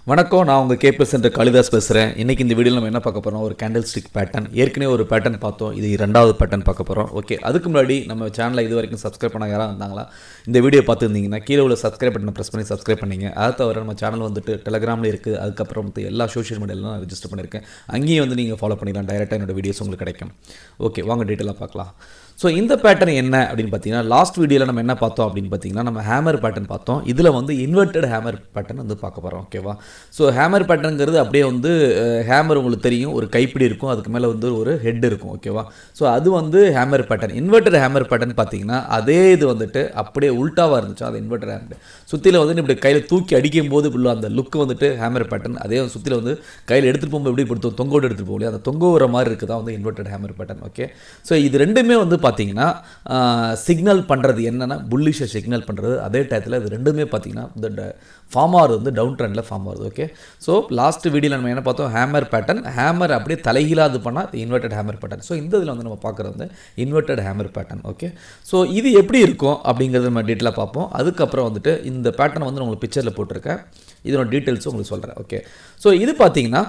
வணக்கம் நான் உங்கள் கேபிஎஸ் என்ற காளிதாஸ் பேசுகிறேன் இன்றைக்கி இந்த வீடியோவில் நம்ம என்ன பார்க்க போகிறோம் ஒரு கேண்டில் ஸ்டிக் பேட்டர்ன் ஏற்கனவே ஒரு பேட்டர்ன் பார்த்தோம் இது ரெண்டாவது பேட்டர்ன் பார்க்க போகிறோம் ஓகே அதுக்கு முன்னாடி நம்ம சேனலை இது வரைக்கும் சப்ஸ்கிரைப் பண்ண யாராவது இருந்தாங்களா இந்த வீடியோ பார்த்துருந்தீங்கன்னா கீழே உள்ள சப்ஸ்கிரைப் பட்டனை ப்ரெஸ் பண்ணி சப்ஸ்கிரைப் பண்ணிங்க அதை தவிர நம்ம சேனல் வந்துட்டு டெலகிராமில் இருக்குது அதுக்கப்புறம் வந்து எல்லா சோஷியல் மீடியாவிலும் நான் ரெஜிஸ்டர் பண்ணியிருக்கேன் அங்கேயும் வந்து நீங்கள் ஃபாலோ பண்ணிக்கலாம் டைரெக்டாக என்னோட வீடியோஸ் உங்களுக்கு கிடைக்கும் ஓகே வாங்க டீட்டெயிலாக பார்க்கலாம் ஸோ இந்த பேட்டர்ன் என்ன அப்படின்னு பார்த்தீங்கன்னா லாஸ்ட் வீடியோவில் நம்ம என்ன பார்த்தோம் அப்படின்னு பார்த்தீங்கன்னா நம்ம ஹேமர் பேட்டர்ன் பார்த்தோம் இதில் வந்து இன்வெர்டட் ஹேமர் பேட்டர்ன் வந்து பார்க்க போகிறோம் ஓகேவா ஸோ ஹேமர் பேட்டர்னுங்கிறது அப்படியே வந்து ஹேமர் உங்களுக்கு தெரியும் ஒரு கைப்பிடி இருக்கும் அதுக்கு மேலே வந்து ஒரு ஹெட் இருக்கும் ஓகேவா ஸோ அது வந்து hammer pattern inverted hammer pattern பார்த்தீங்கன்னா அதே இது வந்துட்டு அப்படியே உல்ட்டாவாக இருந்துச்சு அது இன்வெர்டட் ஹேமர் சுற்றில வந்து இப்படி கையில் தூக்கி அடிக்கும் போது உள்ள அந்த லுக் வந்துட்டு ஹேமர் பேட்டர்ன் அதே சுற்றில வந்து கையில் எடுத்துகிட்டு போகும்போது எப்படி இப்படி தொங்கோடு எடுத்துகிட்டு போகலையே அந்த தொங்க வர மாதிரி இருக்குது தான் வந்து inverted hammer pattern okay so இது ரெண்டுமே வந்து பார்த்தீங்கன்னா சிக்னல் பண்ணுறது என்னென்னா புல்லிஷை சிக்னல் பண்ணுறது அதே டயத்தில் இது ரெண்டுமே பார்த்தீங்கன்னா இந்த ஃபார்ம் ஆகுது வந்து டவுன் ட்ரெண்டில் ஃபார்ம் ஆகுது ஓகே ஸோ லாஸ்ட் வீடியோவில் நம்ம என்ன பார்த்தோம் ஹேமர் பேட்டர்ன் ஹேமர் அப்படியே தலைகீழாக இது பண்ணால் இன்வெர்டட் ஹேமர் பேட்டர்ன் ஸோ இந்த இதில் வந்து நம்ம பார்க்குறது வந்து inverted hammer pattern okay so இது எப்படி இருக்கும் அப்படிங்கிறது நம்ம டீட்டெயிலாக பார்ப்போம் அதுக்கப்புறம் வந்துட்டு இந்த பேட்டர்ன் வந்து நான் உங்களுக்கு பிக்சரில் போட்டிருக்கேன் இதனோட டீட்டெயில்ஸும் உங்களுக்கு சொல்கிறேன் ஓகே ஸோ இது பார்த்தீங்கன்னா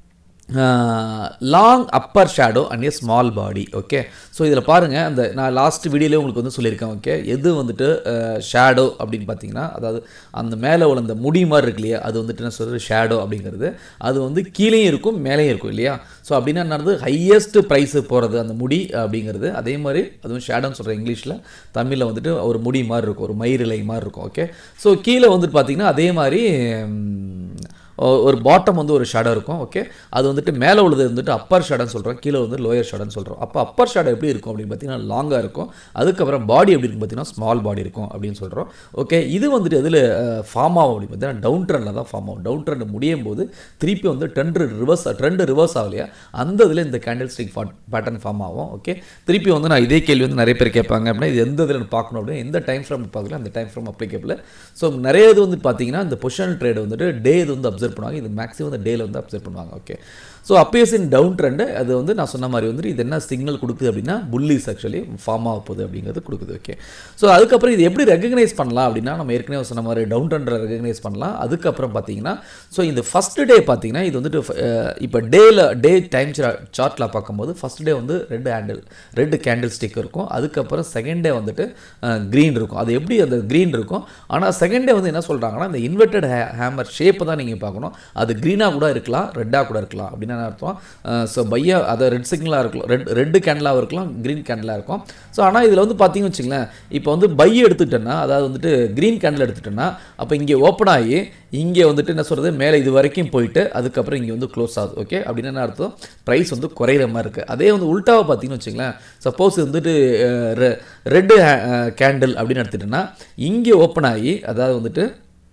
long upper shadow and a small body okay so இதில் பாருங்கள் அந்த நான் லாஸ்ட் வீடியோலேயே உங்களுக்கு வந்து சொல்லியிருக்கேன் ஓகே எது வந்துட்டு ஷேடோ அப்படின்னு பார்த்தீங்கன்னா அதாவது அந்த மேலே உள்ள அந்த முடி மாதிரி இருக்கு இல்லையா அது வந்துட்டு என்ன சொல்கிறது ஷேடோ அப்படிங்கிறது அது வந்து கீழேயும் இருக்கும் மேலேயும் இருக்கும் இல்லையா ஸோ அப்படின்னா என்னது ஹையஸ்ட் ப்ரைஸு போகிறது அந்த முடி அப்படிங்கிறது அதே மாதிரி அதுவும் ஷேடோன்னு சொல்கிறேன் இங்கிலீஷில் தமிழில் வந்துட்டு ஒரு முடி மாதிரி இருக்கும் ஒரு மயிரிலை மாதிரி இருக்கும் ஓகே ஸோ கீழே வந்துட்டு பார்த்தீங்கன்னா அதே மாதிரி ஒரு பாட்டம் வந்து ஒரு ஷேடோ இருக்கும் ஓகே அது வந்துட்டு மேலே உள்ளது வந்துட்டு அப்பர் ஷேடோன்னு சொல்கிறோம் கீழே வந்து லோயர் ஷேடோன்னு சொல்கிறோம் அப்போ அப்பர் ஷேடோ எப்படி இருக்கும் அப்படின்னு பார்த்தீங்கன்னா லாங்காக இருக்கும் அதுக்கப்புறம் பாடி எப்படி இருக்கும் பார்த்தீங்கன்னா ஸ்மால் பாடி இருக்கும் அப்படின்னு சொல்கிறோம் ஓகே இது வந்துட்டு எதில் ஃபார்ம் ஆகும் அப்படின்னு பார்த்தீங்கன்னா டவுன் ட்ரெண்டில் தான் ஃபார்ம் ஆகும் டவுன் ட்ரெண்ட் முடியும் போது திருப்பி வந்து ட்ரெண்ட் ரிவர்ஸ் ட்ரெண்ட் ரிவர்ஸ் ஆகலையா அந்த இதில் இந்த கேண்டில் ஸ்டிக் பேட்டர்ன் ஃபார்ம் ஆகும் ஓகே திருப்பி வந்து நான் இதே கேள்வி வந்து நிறைய பேர் கேட்பாங்க அப்படின்னா இது எந்த இதில் பார்க்கணும் அப்படின்னா எந்த டைம் ஃப்ரேம் பார்க்கல அந்த டைம் ஃப்ரேம் அப்ளிகபிள் ஸோ நிறைய இது வந்து பார்த்தீங்கன்னா இந்த பொசிஷனல் ட்ரேட் வந்துட்டு டே இது வந்து அப்சர்வ் பண்ணுவாங்க இது மேக்ஸிமம் இந்த டேல வந்து அப்சர்வ் பண்ணுவாங்க okay so appears in down trend அது வந்து நான் சொன்ன மாதிரி வந்துட்டு இது என்ன சிக்னல் கொடுக்குது அப்படின்னா புல்லிஸ் ஆக்சுவலி ஃபார்ம் ஆக போகுது அப்படிங்கிறது கொடுக்குது ஓகே ஸோ அதுக்கப்புறம் இது எப்படி ரெகனைஸ் பண்ணலாம் அப்படின்னா நம்ம ஏற்கனவே சொன்ன மாதிரி டவுன் ட்ரெண்டில் ரெகனைஸ் பண்ணலாம் அதுக்கப்புறம் பார்த்தீங்கன்னா ஸோ இந்த ஃபஸ்ட் டே பார்த்தீங்கன்னா இது வந்துட்டு இப்போ டேல டே டைம் சார்ட்டில் பார்க்கும்போது ஃபஸ்ட் டே வந்து red handle red candle stick இருக்கும் அதுக்கப்புறம் செகண்ட் டே வந்துட்டு க்ரீன் இருக்கும் அது எப்படி அந்த க்ரீன் இருக்கும் ஆனால் செகண்ட் டே வந்து என்ன சொல்கிறாங்கன்னா இந்த இன்வெர்டட் ஹே ஹேமர் ஷேப்பை தான் நீங்கள் பார்க்கணும் அது க்ரீனாக கூட இருக்கலாம் ரெட்டாக கூட இருக்கலாம் அப்படின்னு என்ன அர்த்தம் ஸோ பையா அதை ரெட் சிக்னலாக இருக்கலாம் ரெட் ரெட்டு கேண்டலாக இருக்கலாம் க்ரீன் கேண்டலாக இருக்கும் ஸோ ஆனால் இதில் வந்து பார்த்தீங்கன்னு வச்சுங்களேன் இப்போ வந்து பை எடுத்துக்கிட்டேன்னா அதாவது வந்துட்டு க்ரீன் கேண்டில் எடுத்துட்டேன்னா அப்போ இங்கே ஓப்பன் ஆகி இங்கே வந்துட்டு என்ன சொல்கிறது மேலே இது வரைக்கும் போயிட்டு அதுக்கப்புறம் இங்கே வந்து க்ளோஸ் ஆகுது ஓகே அப்படின்னு என்ன அர்த்தம் ப்ரைஸ் வந்து குறையிற மாதிரி இருக்குது அதே வந்து உல்ட்டாவை பார்த்தீங்கன்னு வச்சுங்களேன் சப்போஸ் வந்துட்டு ரெட்டு கேண்டில் அப்படின்னு எடுத்துட்டேன்னா இங்கே ஓப்பன் ஆகி அதாவது வந்துட்டு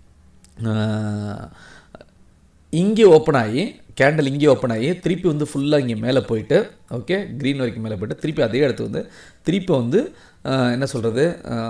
இங்கே ஓப்பன் ஆகி கேண்டில் இங்கே ஓப்பன் ஆகி திருப்பி வந்து ஃபுல்லாக இங்கே மேலே போயிட்டு ஓகே க்ரீன் வரைக்கும் மேலே போயிட்டு திருப்பி அதே இடத்து வந்து திருப்பி வந்து என்ன சொல்கிறது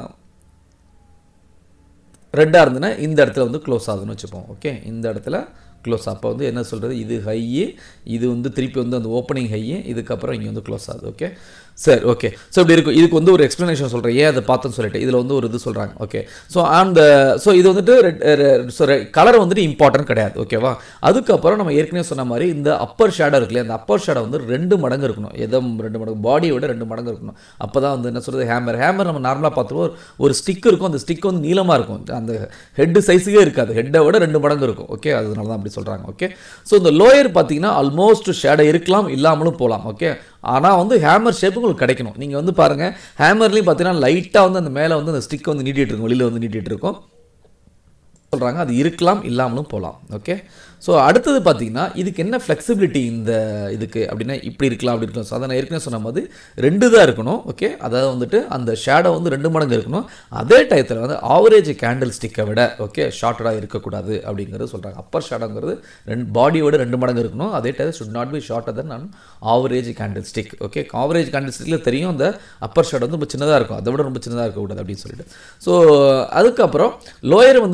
ரெட்டாக இருந்ததுன்னா இந்த இடத்துல வந்து க்ளோஸ் ஆகுதுன்னு வச்சுப்போம் ஓகே இந்த இடத்துல க்ளோஸ் அப்போ வந்து என்ன சொல்கிறது இது ஹையு இது வந்து திருப்பி வந்து அந்த ஓப்பனிங் ஹையு இதுக்கப்புறம் இங்கே வந்து க்ளோஸ் ஆகுது ஓகே சரி ஓகே ஸோ இப்படி இருக்கும் இதுக்கு வந்து ஒரு எக்ஸ்ப்ளனேஷன் சொல்கிறேன் ஏன் அதை பார்த்தோன்னு சொல்லிட்டு இதில் வந்து ஒரு இது சொல்கிறாங்க ஓகே ஸோ அந்த ஸோ இது வந்துட்டு ஸோ கலர் வந்துட்டு இம்பார்ட்டன்ட் கிடையாது ஓகேவா அதுக்கப்புறம் நம்ம ஏற்கனவே சொன்ன மாதிரி இந்த அப்பர் ஷேடோ இருக்குல்லையா அந்த அப்பர் ஷேடோ வந்து ரெண்டு மடங்கு இருக்கணும் எதம் ரெண்டு மடங்கு பாடியை விட ரெண்டு மடங்கு இருக்கணும் அப்போ தான் வந்து என்ன சொல்கிறது ஹேமர் ஹேமர் நம்ம நார்மலாக பார்த்துருவோம் ஒரு ஸ்டிக் இருக்கும் அந்த ஸ்டிக் வந்து நீளமாக இருக்கும் அந்த ஹெட் சைஸுக்கே இருக்காது ஹெட்டை விட ரெண்டு மடங்கு இருக்கும் ஓகே அதனால தான் அப்படி சொல்கிறாங்க ஓகே ஸோ இந்த லோயர் பார்த்தீங்கன்னா ஆல்மோஸ்ட் ஷேடோ இருக்கலாம் இல்லாமலும் போகலாம் ஓகே ஆனால் வந்து ஹேமர் ஷேப் உங்களுக்கு கிடைக்கணும் நீங்கள் வந்து பாருங்கள் ஹேமர்லேயும் பார்த்தீங்கன்னா லைட்டாக வந்து அந்த மேலே வந்து அந்த ஸ்டிக் வந்து நீட்டிகிட்டு இருக்கும் வெளியில் வந்து நீட்டிகிட்டு இருக்கும் சொல்கிறாங்க அது இருக்கலாம் இல்லாமலும் போகலாம் ஓகே ஸோ அடுத்தது பார்த்தீங்கன்னா இதுக்கு என்ன ஃப்ளெக்சிபிலிட்டி இந்த இதுக்கு அப்படின்னா இப்படி இருக்கலாம் அப்படி இருக்கலாம் ஸோ அதை நான் ஏற்கனவே சொன்ன மாதிரி ரெண்டு தான் இருக்கணும் ஓகே அதாவது வந்துட்டு அந்த ஷேடோ வந்து ரெண்டு மடங்கு இருக்கணும் அதே டயத்தில் வந்து ஆவரேஜ் கேண்டில் ஸ்டிக்கை விட ஓகே ஷார்ட்டடாக இருக்கக்கூடாது அப்படிங்கிறது சொல்கிறாங்க அப்பர் ஷேடோங்கிறது ரெண்டு பாடியோட ரெண்டு மடங்கு இருக்கணும் அதே டயத்தில் should not be shorter than நான் average candle stick okay average candle ஸ்டிக்கில் தெரியும் அந்த அப்பர் ஷேடோ வந்து ரொம்ப சின்னதாக இருக்கும் அதை விட ரொம்ப சின்னதாக இருக்கக்கூடாது அப்படின்னு சொல்லிட்டு ஸோ அதுக்கப்புறம் லோயர் வந்துட்டு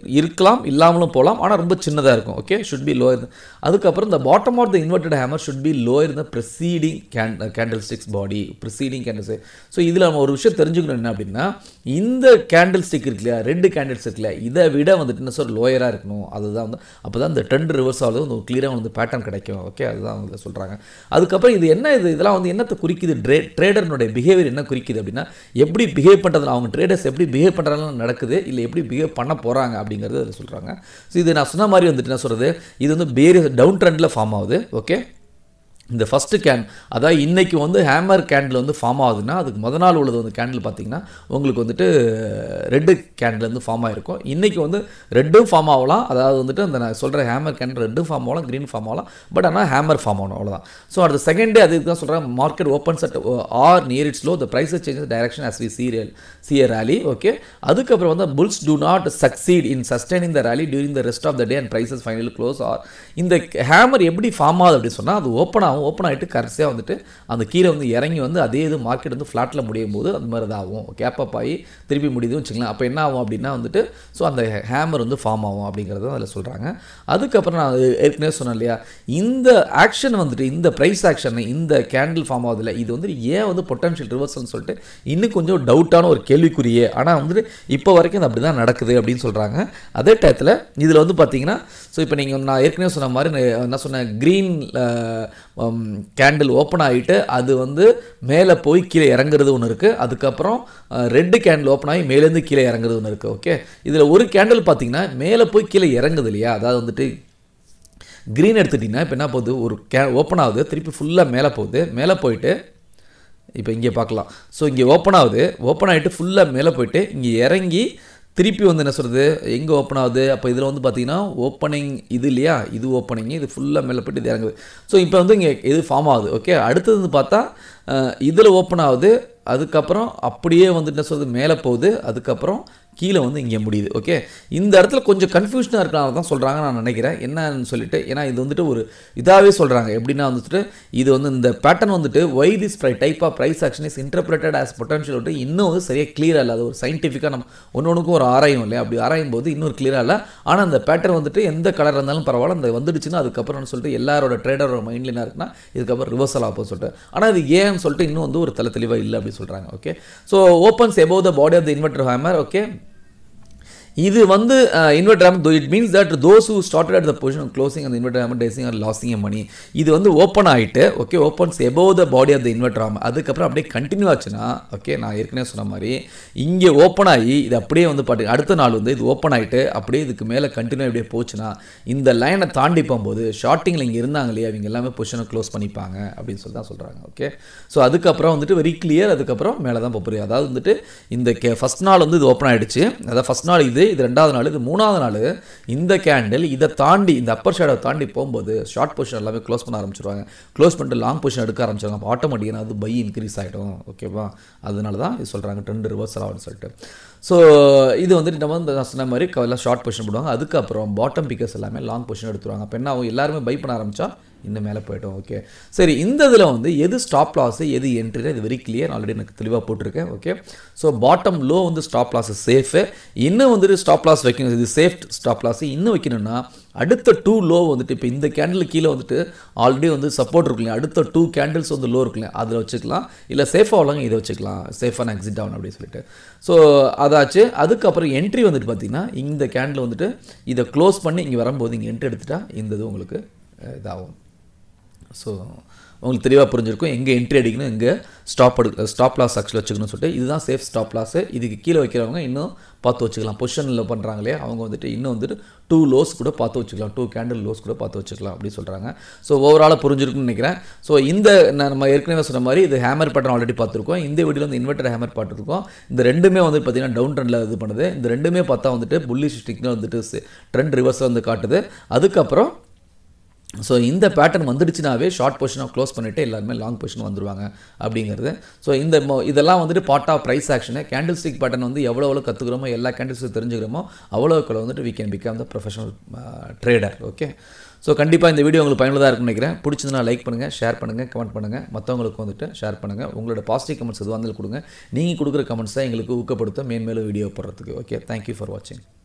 இருக்கலாம் இல்லாமலும் போகலாம் ஆனால் ரொம்ப சின்னதாக இருக்கும் ஓகே ஷுட் பி லோயர் அதுக்கப்புறம் இந்த bottom of the inverted hammer should be lower the preceding can candle sticks body preceding candle stick so இதில் நம்ம ஒரு விஷயம் தெரிஞ்சுக்கணும் என்ன அப்படின்னா இந்த கேண்டில் ஸ்டிக் இருக்கு இல்லையா ரெண்டு கேண்டில் ஸ்டிக் இல்லையா இதை விட வந்துட்டு என்ன சொல் லோயராக இருக்கணும் அதுதான் வந்து அப்போ தான் இந்த ட்ரெண்ட் ரிவர்ஸ் ஆகுது வந்து கிளியராக வந்து பேட்டர்ன் கிடைக்கும் ஓகே அதுதான் அவங்க சொல்கிறாங்க அதுக்கப்புறம் இது என்ன இது இதெல்லாம் வந்து என்னத்தை குறிக்குது ட்ரே ட்ரேடர்னுடைய பிஹேவியர் என்ன குறிக்குது அப்படின்னா எப்படி பிஹேவ் பண்ணுறது அவங்க ட்ரேடர்ஸ் எப்படி பிஹேவ் பண்ணுறதுலாம் நடக்குது இல்லை எப்படி பிஹேவ் பண்ண போகிறாங்க அப்படிங்கிறது அதில் சொல்கிறாங்க ஸோ இது நான் சொன்ன மாதிரி வந்துட்டு என்ன சொல்கிறது இது வந்து வேறு டவுன் ட்ரெண்டில் ஃபார்ம் ஆகுது ஓகே இந்த ஃபஸ்ட்டு கேன் அதாவது இன்றைக்கி வந்து ஹேமர் கேண்டில் வந்து ஃபார்ம் ஆகுதுன்னா அதுக்கு முத நாள் உள்ளது வந்து கேண்டில் பார்த்தீங்கன்னா உங்களுக்கு வந்துட்டு ரெட்டு கேண்டில் வந்து ஃபார்ம் ஆகிருக்கும் இன்றைக்கி வந்து ரெட்டும் ஃபார்ம் ஆகலாம் அதாவது வந்துட்டு அந்த நான் சொல்கிற ஹேமர் கேண்டில் ரெட்டும் ஃபார்ம் ஆகலாம் க்ரீன் ஃபார்ம் ஆகலாம் பட் ஆனால் ஹேமர் ஃபார்ம் ஆகணும் அவ்வளோதான் ஸோ அடுத்த செகண்ட் டே அதுக்கு தான் சொல்கிறேன் market opens at or near its low the prices changes direction as we see real see a rally okay அதுக்கப்புறம் வந்து bulls do not succeed in sustaining the rally during the rest of the day and prices finally close or இந்த hammer எப்படி form ஆகுது அப்படின்னு சொன்னால் அது open ஆகும் open ஆகிட்டு கடைசியாக வந்துட்டு அந்த கீழே வந்து இறங்கி வந்து அதே இது மார்க்கெட் வந்து ஃப்ளாட்டில் முடியும் போது அது மாதிரி தான் ஆகும் கேப் அப் ஆகி திருப்பி முடியுதுன்னு வச்சுக்கலாம் அப்போ என்ன ஆகும் அப்படின்னா வந்துட்டு ஸோ அந்த ஹேமர் வந்து ஃபார்ம் ஆகும் அப்படிங்கிறது அதில் சொல்கிறாங்க அதுக்கப்புறம் நான் அது ஏற்கனவே சொன்னேன் இல்லையா இந்த ஆக்ஷன் வந்துட்டு இந்த ப்ரைஸ் ஆக்ஷன் இந்த கேண்டில் ஃபார்ம் ஆகுதுல இது வந்து ஏன் வந்து பொட்டன்ஷியல் ரிவர்சல்னு சொல்லிட்டு இன்னும் கொஞ்சம் டவுட்டான ஒரு கேள்விக்குரியே ஆனால் வந்துட்டு இப்போ வரைக்கும் அது அப்படி தான் நடக்குது அப்படின்னு சொல்கிறாங்க அதே டயத்தில் இதில் வந்து பார்த்தீங்கன்னா ஸோ இப்போ நீங்கள் நான் ஏற்கனவே சொன்ன மாதிரி நான் என்ன சொன்னேன் க்ரீன் கேண்டில் ஓப்பன் ஆகிட்டு அது வந்து மேலே போய் கீழே இறங்குறது ஒன்று இருக்குது அதுக்கப்புறம் ரெட்டு கேண்டில் ஓப்பன் ஆகி மேலேருந்து கீழே இறங்குறது ஒன்று இருக்குது ஓகே இதில் ஒரு கேண்டில் பார்த்தீங்கன்னா மேலே போய் கீழே இறங்குது இல்லையா அதாவது வந்துட்டு க்ரீன் எடுத்துட்டிங்கன்னா இப்போ என்ன போகுது ஒரு கே ஓப்பன் ஆகுது திருப்பி ஃபுல்லாக மேலே போகுது மேலே போயிட்டு இப்போ இங்கே பார்க்கலாம் ஸோ இங்கே ஓப்பன் ஆகுது ஓப்பன் ஆகிட்டு ஃபுல்லாக மேலே போயிட்டு இங்கே இறங்கி திருப்பி வந்து என்ன சொல்கிறது எங்கே ஓப்பன் ஆகுது அப்போ இதில் வந்து பார்த்தீங்கன்னா ஓப்பனிங் இது இல்லையா இது ஓப்பனிங் இது ஃபுல்லாக மேலே போயிட்டு இது இறங்குது ஸோ இப்போ வந்து இங்கே இது ஃபார்ம் ஆகுது ஓகே அடுத்தது வந்து பார்த்தா இதில் ஓப்பன் ஆகுது அதுக்கப்புறம் அப்படியே வந்துட்டு என்ன சொல்கிறது மேலே போகுது அதுக்கப்புறம் கீழே வந்து இங்கே முடியுது ஓகே இந்த இடத்துல கொஞ்சம் கன்ஃபியூஷனாக இருக்கிறனால தான் சொல்கிறாங்க நான் நினைக்கிறேன் என்னன்னு சொல்லிட்டு ஏன்னா இது வந்துட்டு ஒரு இதாகவே சொல்கிறாங்க எப்படின்னா வந்துட்டு இது வந்து இந்த பேட்டர்ன் வந்துட்டு ஒய் திஸ் ப்ரை type of price action is interpreted as potential வந்துட்டு இன்னும் வந்து சரியாக கிளியராக இல்லை அது ஒரு சயின்டிஃபிக்காக நம்ம ஒன்று ஒன்றுக்கும் ஒரு ஆராயும் இல்லையா அப்படி ஆராயும் போது இன்னொரு கிளியராக இல்லை ஆனால் அந்த பேட்டர்ன் வந்துட்டு எந்த கலர் இருந்தாலும் பரவாயில்ல அந்த வந்துடுச்சுன்னா அதுக்கப்புறம் சொல்லிட்டு எல்லாரோட ட்ரேடரோட மைண்டில் என்ன இருக்குன்னா இதுக்கப்புறம் ரிவர்சல் ஆகும் சொல்லிட்டு ஆனால் இது ஏன்னு சொல்லிட்டு இன்னும் வந்து ஒரு தலை தெளிவாக இல்லை அப்படின்னு சொல்கிறாங்க okay so opens above the body of the inverter hammer okay இது வந்து inverter hammer it means that those who started at the position closing அந்த இன்வெர்டர் ஹேமர் டேசிங் ஆர் லாசிங் மணி இது வந்து ஓப்பன் ஆகிட்டு okay opens above the body of the inverter hammer அதுக்கப்புறம் அப்படியே continue ஆச்சுன்னா ஓகே நான் ஏற்கனவே சொன்ன மாதிரி இங்கே ஓப்பன் ஆகி இது அப்படியே வந்து பாட்டு அடுத்த நாள் வந்து இது ஓப்பன் ஆகிட்டு அப்படியே இதுக்கு மேலே கண்டினியூ அப்படியே போச்சுன்னா இந்த லைனை தாண்டி போகும்போது ஷார்ட்டிங்கில் இங்கே இருந்தாங்க இல்லையா அவங்க எல்லாமே பொசிஷனை க்ளோஸ் பண்ணிப்பாங்க அப்படின்னு சொல்லி தான் சொல்கிறாங்க ஓகே ஸோ அதுக்கப்புறம் வந்துட்டு வெரி கிளியர் அதுக்கப்புறம் மேலே தான் போகிறேன் அதாவது வந்துட்டு இந்த கே ஃபஸ்ட் நாள் வந்து இது ஓப்பன் ஆகிடுச்சு அதாவது ஃபஸ்ட் நாள் இது இது ரெண்டாவது நாள் இது மூணாவது நாள் இந்த கேண்டில் இதை தாண்டி இந்த அப்பர் ஷேடோ தாண்டி போகும்போது ஷார்ட் பொசிஷன் எல்லாமே க்ளோஸ் பண்ண ஆரம்பிச்சிருவாங்க க்ளோஸ் பண்ணிட்டு லாங் பொசிஷன் எடுக்க ஆரம்பிச்சிருவாங்க அப்போ ஆட்டோமேட்டிக்காக அது பை இன்க்ரீஸ் ஆகிடும் ஓகேவா அதனால தான் இது சொல்கிறாங்க ட்ரெண்ட் ரிவர்சல் ஆகும்னு சொல்லிட்டு ஸோ இது வந்துட்டு நம்ம வந்து நான் சொன்ன மாதிரி எல்லாம் ஷார்ட் பொசிஷன் போடுவாங்க அதுக்கப்புறம் பாட்டம் பிக்கர்ஸ் எல்லாமே லாங் பொசிஷன் எடுத்துருவாங்க அப்போ என்ன ஆகும் எல்லாருமே பை பண்ண ஆரம்பிச்சா இன்னும் மேலே போய்ட்டோம் ஓகே சரி இந்த இதில் வந்து எது ஸ்டாப் லாஸ் எது என்ட்ரி இது வெரி கிளியர் ஆல்ரெடி எனக்கு தெளிவாக போட்டிருக்கேன் ஓகே ஸோ பாட்டம் லோ வந்து ஸ்டாப் லாஸ் சேஃபு இன்னும் வந்துட்டு ஸ்டாப் லாஸ் வைக்கணும் இது சேஃப் ஸ்டாப் லாஸ் இன்னும் வைக்கணும்னா அடுத்த டூ லோ வந்துட்டு இப்போ இந்த கேண்டில் கீழே வந்துட்டு ஆல்ரெடி வந்து சப்போர்ட் இருக்குல்லையா அடுத்த டூ கேண்டில்ஸ் வந்து லோ இருக்குல்லையா அதில் வச்சுக்கலாம் இல்லை சேஃபாக உள்ளவங்க இதை வச்சுக்கலாம் சேஃபான எக்ஸிட் ஆகணும் அப்படின்னு சொல்லிட்டு ஸோ அதாச்சு அதுக்கப்புறம் என்ட்ரி வந்துட்டு பார்த்தீங்கன்னா இந்த கேண்டில் வந்துட்டு இதை க்ளோஸ் பண்ணி இங்கே வரும்போது இங்கே என்ட்ரி எடுத்துட்டா இந்த இது உங்களுக்கு இதாகும் ஸோ உங்களுக்கு தெளிவாக புரிஞ்சிருக்கும் எங்கே என்ட்ரி அடிக்கணும் எங்கே ஸ்டாப் எடு ஸ்டாப் லாஸ் ஆக்சுவல் வச்சுக்கணும்னு சொல்லிட்டு இதுதான் சேஃப் ஸ்டாப் லாஸு இதுக்கு கீழே வைக்கிறவங்க இன்னும் பார்த்து வச்சுக்கலாம் பொசிஷனில் பண்ணுறாங்க இல்லையா அவங்க வந்துட்டு இன்னும் வந்துட்டு டூ லோஸ் கூட பார்த்து வச்சுக்கலாம் டூ கேண்டில் லோஸ் கூட பார்த்து வச்சுக்கலாம் அப்படின்னு சொல்கிறாங்க ஸோ ஓவராலாக புரிஞ்சிருக்குன்னு நினைக்கிறேன் ஸோ இந்த நம்ம ஏற்கனவே சொன்ன மாதிரி இது ஹேமர் பேட்டர்ன் ஆல்ரெடி பார்த்துருக்கோம் இந்த வீடியோவில் வந்து இன்வெர்டர் ஹேமர் பார்த்துருக்கோம் இந்த ரெண்டுமே வந்து பார்த்தீங்கன்னா டவுன் ட்ரெண்டில் இது பண்ணுது இந்த ரெண்டுமே பார்த்தா வந்துட்டு புல்லிஷ் ஸ்டிக்னு வந்துட்டு ட்ரெண்ட் ரிவர்ஸில் வந்து காட்டுது அதுக்கப்புறம் ஸோ இந்த பேட்டர்ன் வந்துடுச்சுனாவே ஷார்ட் பொசிஷனாக க்ளோஸ் பண்ணிவிட்டு எல்லாருமே லாங் பொசிஷன் வந்துருவாங்க அப்படிங்கிறது ஸோ இந்த இதெல்லாம் வந்துட்டு part of price action candle stick pattern வந்து எவ்வளோ எவ்வளோ கற்றுக்கிறோமோ எல்லா கேண்டில்ஸும் தெரிஞ்சுக்கிறோமோ அவ்வளோக்கு வந்துட்டு we can become the professional trader okay so கண்டிப்பாக இந்த வீடியோ உங்களுக்கு பயனுள்ளதாக இருக்கும்னு நினைக்கிறேன் பிடிச்சதுனா லைக் பண்ணுங்கள் ஷேர் பண்ணுங்கள் கமெண்ட் பண்ணுங்கள் மற்றவங்களுக்கு வந்துட்டு ஷேர் பண்ணுங்கள் உங்களோட பாசிட்டிவ் கமெண்ட்ஸ் எதுவாக இருந்தாலும் கொடுங்க நீங்கள் கொடுக்குற கமெண்ட்ஸ் தான் எங்களுக்கு ஊக்கப்படுத்த மேன்மேலும் வீடியோ போடுறதுக்கு ஓகே தேங்க்யூ ஃபார் வாட்சிங்